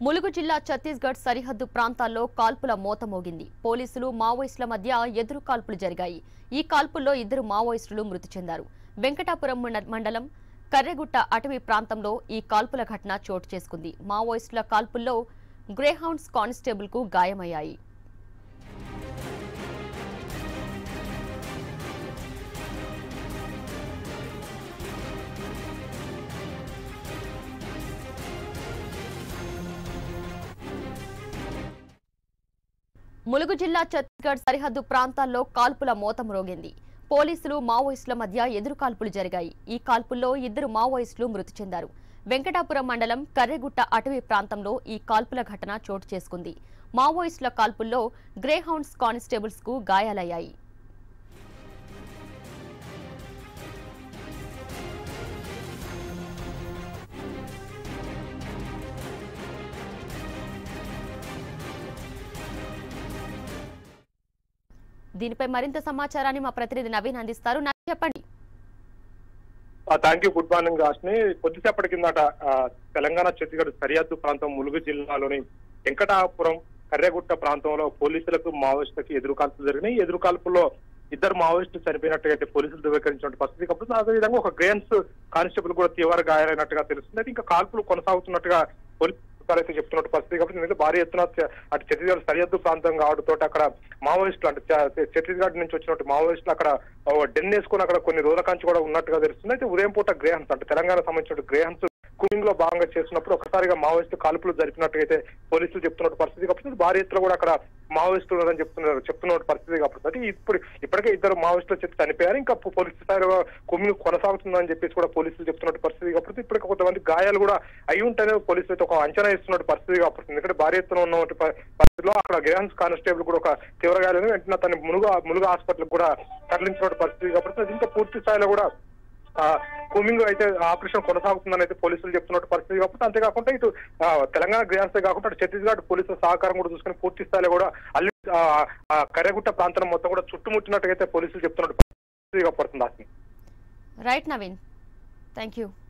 ములుగు జిల్లా ఛత్తీస్గఢ్ సరిహద్దు ప్రాంతాల్లో కాల్పుల మోత మోగింది పోలీసులు మావోయిస్టుల మధ్య ఎదురు కాల్పులు జరిగాయి ఈ కాల్పుల్లో ఇద్దరు మావోయిస్టులు మృతి చెందారు వెంకటాపురం మండ- మండలం కర్రెగుట్ట అటవీ ప్రాంతంలో ఈ కాల్పుల ఘటన చోటు చేసుకుంది మావోయిస్టుల కాల్పుల్లో గ్రేహౌండ్స్ కానిస్టేబుల్ కు గాయమయ్యాయి ములుగు జిల్లా ఛత్తీస్గఢ్ సరిహద్దు ప్రాంతాల్లో కాల్పుల మోత మ్రోగింది పోలీసులు మావోయిస్టుల మధ్య ఎదురు కాల్పులు జరిగాయి ఈ కాల్పుల్లో ఇద్దరు మావోయిస్టులు మృతి చెందారు వెంకటాపురం మండలం కర్రెగుట్ట అటవీ ప్రాంతంలో ఈ కాల్పుల ఘటన చోటు చేసుకుంది మావోయిస్టుల కాల్పుల్లో గ్రేహౌండ్స్ కానిస్టేబుల్స్ కు గాయాలయ్యాయి దీనిపై మరింత సమాచారాన్ని మా ప్రతినిధి నవీన్ అందిస్తారు నవీన్ చెప్పండి థ్యాంక్ యూ గుడ్ మార్నింగ్ రాష్ని కొద్దిసేపటి కిందట ఆ, తెలంగాణ ఛత్తీస్గఢ్ సరిహద్దు ప్రాంతం ములుగు జిల్లాలోని వెంకటాపురం కర్రెగుట్ట ప్రాంతంలో పోలీసులకు మావోయిస్టులకు ఎదురు కాల్పులు జరిగినాయి ఈ ఎదురు కాల్పుల్లో ఇద్దరు మావోయిస్టులు చనిపోయినట్టుగా పోలీసులు ధృవీకరించిన పరిస్థితి కాబట్టి అదేవిధంగా ఒక గ్రేన్స్ కానిస్టేబుల్ కూడా తీవ్ర గాయాలైనట్టుగా తెలుస్తుంది అయితే ఇంకా కాల్పులు కొనసాగుతున్నట్టుగా పోలీసు అధికారులు అయితే చెప్తున్నట్టు పరిస్థితి కాబట్టి ఎందుకంటే భారీ ఎత్తున చ- అటు ఛత్తీస్గఢ్ సరిహద్దు ప్రాంతం కావడంతో అక్కడ మావోయిస్టులు అంటే చ- ఛత్తీస్గఢ్ నుంచి వచ్చినట్టు మావోయిస్టులు అక్కడ ఓ డెన్ వేసుకుని అక్కడ కొన్ని రోజుల కాంచి కూడా ఉన్నట్టుగా తెలుస్తుంది అయితే ఉదయం పూట గ్రేహన్స్ అంటే తెలంగాణ సంబంధించిన గ్రేహన్స్ కూలింగ్ లో భాగంగా చేస్తున్నప్పుడు ఒకసారిగా మావోయిస్టు కాల్పులు జరిపినట్టుగైతే పోలీసులు చెప్తున్న పరిస్థితి కాబట్టి భారీ ఎత్తున కూడా అక్కడ మావోయిస్టులు ఉన్నారని చెప్తున్నారు చెప్తున్న పరిస్థితి కాబట్టి అంటే ఇప్పుడు ఇప్పటికే ఇద్దరు మావోయిస్టులు చెప్పి చనిపోయారు ఇంకా పో- పోలీసు స్థాయిలో కుమ్మింగ్ కొనసాగుతుందని చెప్పేసి కూడా పోలీసులు చెప్తున్న పరిస్థితి కాబట్టి ఇప్పటికే కొంతమంది గాయాలు కూడా అయి ఉంటాయని పోలీసులు అయితే ఒక అంచనా ఇస్తున్న పరిస్థితి కాబట్టి ఎందుకంటే భారీ ఎత్తున ఉన్న ప- పరిస్థితిలో అక్కడ గ్రహన్స్ కానిస్టేబుల్ కూడా ఒక తీవ్ర గాయాలు వెంటనే తన మునుగు మునుగు హాస్పిటల్ కూడా తరలించిన పరిస్థితి కాబట్టి అది ఇంకా పూర్తి స్థాయిలో కూడా ఆ, కూమింగ్ అయితే ఆపరేషన్ కొనసాగుతుందని అయితే పోలీసులు చెప్తున్నట్టు పరిస్థితి కాబట్టి అంతేకాకుండా ఇటు ఆ, తెలంగాణ గ్రహాన్సే కాకుండా అటు ఛత్తీస్గఢ్ పోలీసుల సహకారం కూడా చూసుకుని పూర్తి స్థాయిలో కూడా అల్లి ఆ, ఆ, కర్రెగుట్ట ప్రాంతం మొత్తం కూడా చుట్టుముట్టినట్టుగా అయితే పోలీసులు చెప్తున్నట్టు పరిస్థితిగా పడుతుంది ఆస్మి రైట్ నవీన్ థ్యాంక్ యూ